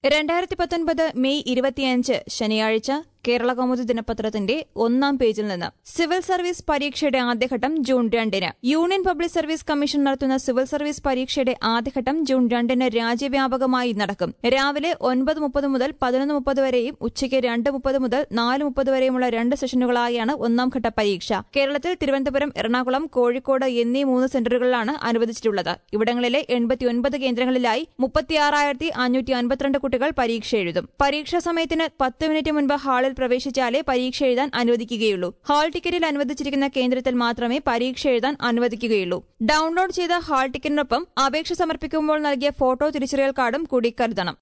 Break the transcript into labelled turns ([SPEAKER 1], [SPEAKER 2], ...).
[SPEAKER 1] രണ്ടായിരത്തി പത്തൊൻപത് മെയ് ഇരുപത്തിയഞ്ച് ശനിയാഴ്ച കേരള കൗമുദി ദിനപത്രത്തിന്റെ ഒന്നാം പേജിൽ നിന്ന് സിവിൽ സർവീസ് പരീക്ഷയുടെ ആദ്യഘട്ടം ജൂൺ രണ്ടിന് യൂണിയൻ പബ്ലിക് സർവീസ് കമ്മീഷൻ നടത്തുന്ന സിവിൽ സർവീസ് പരീക്ഷയുടെ ആദ്യഘട്ടം ജൂൺ രണ്ടിന് രാജ്യവ്യാപകമായി നടക്കും രാവിലെ ഒൻപത് മുപ്പത് മുതൽ പതിനൊന്ന് മുപ്പത് വരെയും ഉച്ചയ്ക്ക് രണ്ട് മുപ്പത് മുതൽ നാല് മുപ്പത് വരെയുമുള്ള രണ്ട് സെഷനുകളായാണ് ഒന്നാം ഘട്ട പരീക്ഷ കേരളത്തിൽ തിരുവനന്തപുരം എറണാകുളം കോഴിക്കോട് എന്നീ മൂന്ന് സെന്ററുകളിലാണ് അനുവദിച്ചിട്ടുള്ളത് ഇവിടങ്ങളിലെ എൺപത്തിയൊൻപത് കേന്ദ്രങ്ങളിലായി മുപ്പത്തിയാറായിരത്തി അഞ്ഞൂറ്റി അൻപത്തിരണ്ട് കുട്ടികൾ പരീക്ഷ എഴുതും പരീക്ഷാ സമയത്തിന് പത്ത് മിനിറ്റ് മുൻപ് ഹാളിൽ പ്രവേശിച്ചാലേ പരീക്ഷ എഴുതാൻ അനുവദിക്കുകയുള്ളൂ ഹാൾ ടിക്കറ്റിൽ അനുവദിച്ചിരിക്കുന്ന കേന്ദ്രത്തിൽ മാത്രമേ പരീക്ഷ എഴുതാൻ അനുവദിക്കുകയുള്ളൂ ഡൌൺലോഡ് ചെയ്ത ഹാൾ ടിക്കറ്റിനൊപ്പം അപേക്ഷ സമർപ്പിക്കുമ്പോൾ നൽകിയ ഫോട്ടോ തിരിച്ചറിയൽ കാർഡും കൂടി കരുതണം